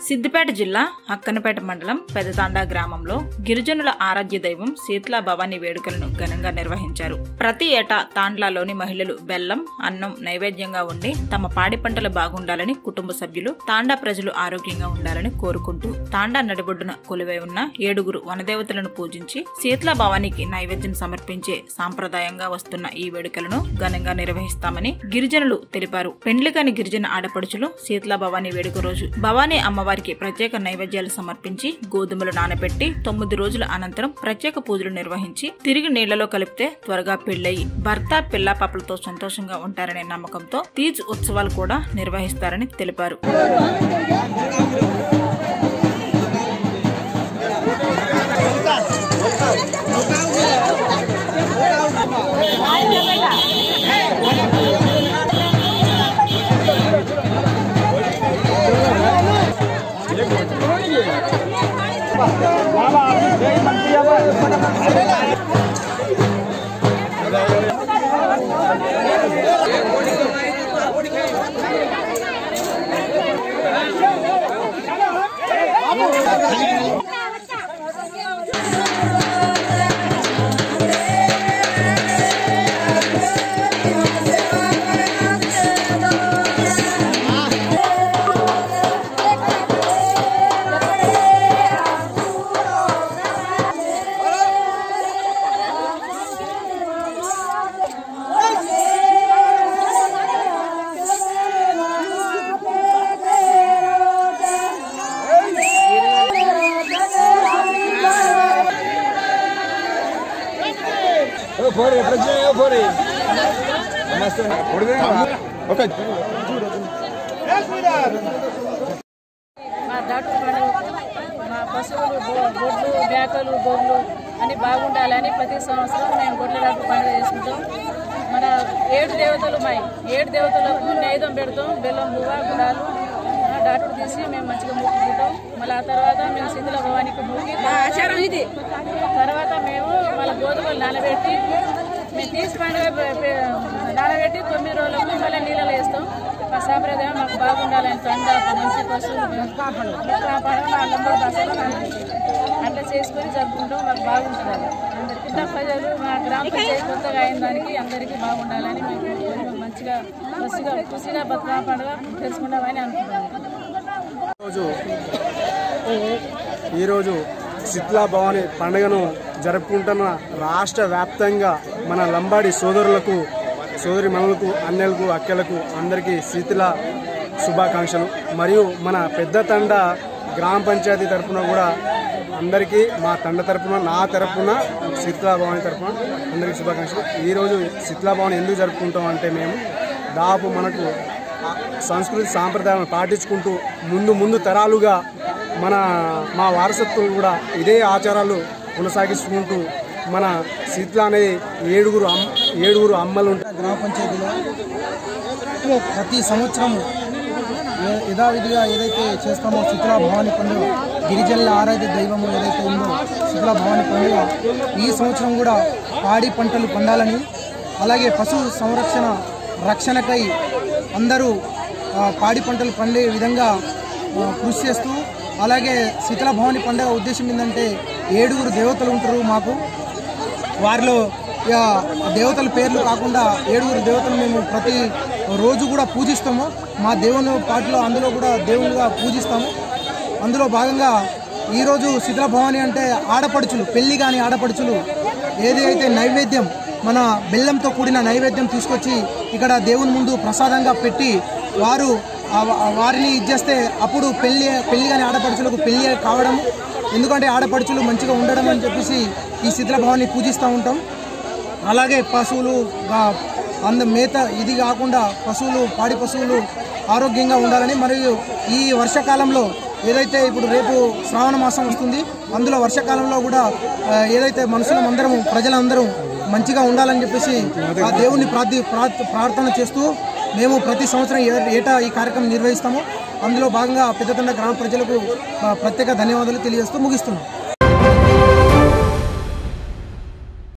సిద్దిపేట జిల్లా అక్కనపేట మండలం పెదతాండా గ్రామంలో గిరిజనుల ఆరాధ్య దైవం శీతలా భవానీ వేడుకలను ఘనంగా నిర్వహించారు ప్రతి ఏటా తాండ్లాలోని మహిళలు బెల్లం అన్నం నైవేద్యంగా ఉండి తమ పాడి పంటలు బాగుండాలని కుటుంబ సభ్యులు తాండా ప్రజలు ఆరోగ్యంగా ఉండాలని కోరుకుంటూ తాండా నడిబొడ్డున కొలువై ఉన్న ఏడుగురు వనదేవతలను పూజించి శీతలా భవానీకి నైవేద్యం సమర్పించే సాంప్రదాయంగా వస్తున్న ఈ వేడుకలను ఘనంగా నిర్వహిస్తామని గిరిజనులు తెలిపారు పెండ్లికాని గిరిజన ఆడపడుచులు శీతలా భవానీ వేడుక రోజు భవానీ అమ్మవారికి ప్రత్యేక నైవేద్యాలు సమర్పించి గోధుమలు నానబెట్టి తొమ్మిది రోజుల అనంతరం ప్రత్యేక పూజలు నిర్వహించి తిరిగి నీళ్లలో కలిపితే త్వరగా పెళ్లయి భర్త పిల్ల పాపలతో సంతోషంగా ఉంటారనే నమ్మకంతో తీజ్ ఉత్సవాలు కూడా నిర్వహిస్తారని తెలిపారు ఫోర్ ఎట్లా వచ్చినాయో ఫోర్ ఓకే మా డాక్టర్ పండుగ మా పశువులు గొ- గొడ్లు మేకలు గొర్రెలు అన్ని బాగుండాలని ప్రతి సంవత్సరం మేము గొడ్ల డాక్టర్ పండుగ చేసుకుంటాం మన ఏడు దేవతలు మై ఏడు దేవతలకు నైదం పెడతాం బెల్లం బువ్వ గుడాలు ఆ, డాక్టర్ తీసి మేము మంచిగా మొక్కుకుంటాం మళ్ళీ ఆ తర్వాత మేము శిథిల భవానికి మొక్కి ఆచారం ఇది తర్వాత మేము వాళ్ళ గోధుమలు నానబెట్టి మేము తీసి పండుగ పె- పె- నానబెట్టి తొమ్మిది రోజులకు మళ్ళీ నీళ్ళలో వేస్తాం మా సాంప్రదాయం మాకు బాగుండాలని తండ మంచి పశువులు కాపాడడం మా లంబడి బస్సులో అట్లా చేసుకొని జరుపుకుంటాం మాకు బాగుంటుంది అది అందరికీ ఇంత ప్రజలు మా గ్రామ పంచాయతీ కొత్తగా అయిన దానికి అందరికీ బాగుండాలని మేము మంచిగా బస్సుగా ఖుషిగా బతుకమ్మ పండుగ తెలుసుకుంటామని అనుకుంటున్నాం ఈరోజు ఈరోజు శిత్లా భవాని పండుగను జరుపుకుంటున్న రాష్ట్ర వ్యాప్తంగా మన లంబాడి సోదరులకు సోదరి మనులకు అన్నెలకు అక్కలకు అందరికీ శీతల శుభాకాంక్షలు మరియు మన పెద్ద తండ గ్రామ పంచాయతీ తరఫున కూడా అందరికీ మా తండ తరపున నా తరపున శీతలా భవాని తరపున అందరికీ శుభాకాంక్షలు ఈరోజు శీతలా భవాని ఎందుకు జరుపుకుంటాం అంటే మేము దాదాపు మనకు ఆ సంస్కృతి సాంప్రదాయాలను పాటించుకుంటూ ముందు ముందు తరాలుగా మన మా వారసత్వం కూడా ఇదే ఆచారాలు కొనసాగిస్తుంటూ మన శీతల అనేది ఏడుగురు అమ్ ఏడుగురు అమ్మలు ఉంటాయి గ్రామ పంచాయతీలో ప్రతి సంవత్సరం ఏ- యథావిధిగా ఏదైతే చేస్తామో శిథిలా భవాని పండుగ గిరిజనుల ఆరాధ్య దైవము ఏదైతే ఉందో శిథిలా భవాని పండుగ ఈ సంవత్సరం కూడా పాడి పంటలు పండాలని అలాగే పశు సంరక్షణ రక్షణకై అందరూ ఆ, పాడి పంటలు పండే విధంగా ఆ, కృషి చేస్తూ అలాగే శీతల భవాని పండుగ ఉద్దేశం ఏంటంటే ఏడుగురు దేవతలు ఉంటారు మాకు వారిలో ఇక దేవతల పేర్లు కాకుండా ఏడుగురు దేవతలు మేము ప్రతి రోజు కూడా పూజిస్తాము మా దేవుని పాటలో అందులో కూడా దేవునిగా పూజిస్తాము అందులో భాగంగా ఈరోజు శిథిల భవాని అంటే ఆడపడుచులు పెళ్లి కాని ఆడపడుచులు ఏది అయితే నైవేద్యం మన బెల్లంతో కూడిన నైవేద్యం తీసుకొచ్చి ఇక్కడ దేవుని ముందు ప్రసాదంగా పెట్టి వారు ఆ వా- వారిని ఇచ్చేస్తే అప్పుడు పెళ్లి పెళ్లి కాని ఆడపడుచులకు పెళ్లి కావడం ఎందుకంటే ఆడపడుచులు మంచిగా ఉండడం అని చెప్పేసి ఈ శిథిల భవాన్ని పూజిస్తూ ఉంటాం అలాగే పశువులు గా- అంద మేత ఇది కాకుండా పశువులు పాడి పశువులు ఆరోగ్యంగా ఉండాలని మరియు ఈ వర్షాకాలంలో ఏదైతే ఇప్పుడు రేపు శ్రావణ మాసం వస్తుంది అందులో వర్షాకాలంలో కూడా ఆ, ఏదైతే మనుషులం అందరం ప్రజలందరం మంచిగా ఉండాలని చెప్పేసి ఆ దేవుణ్ణి ప్రార్థి ప్రార్థ- ప్రార్థన చేస్తూ మేము ప్రతి సంవత్సరం ఏ- ఏటా ఈ కార్యక్రమం నిర్వహిస్తాము అందులో భాగంగా పెద్దతండ గ్రామ ప్రజలకు ఆ, ప్రత్యేక ధన్యవాదాలు తెలియజేస్తూ ముగిస్తున్నాం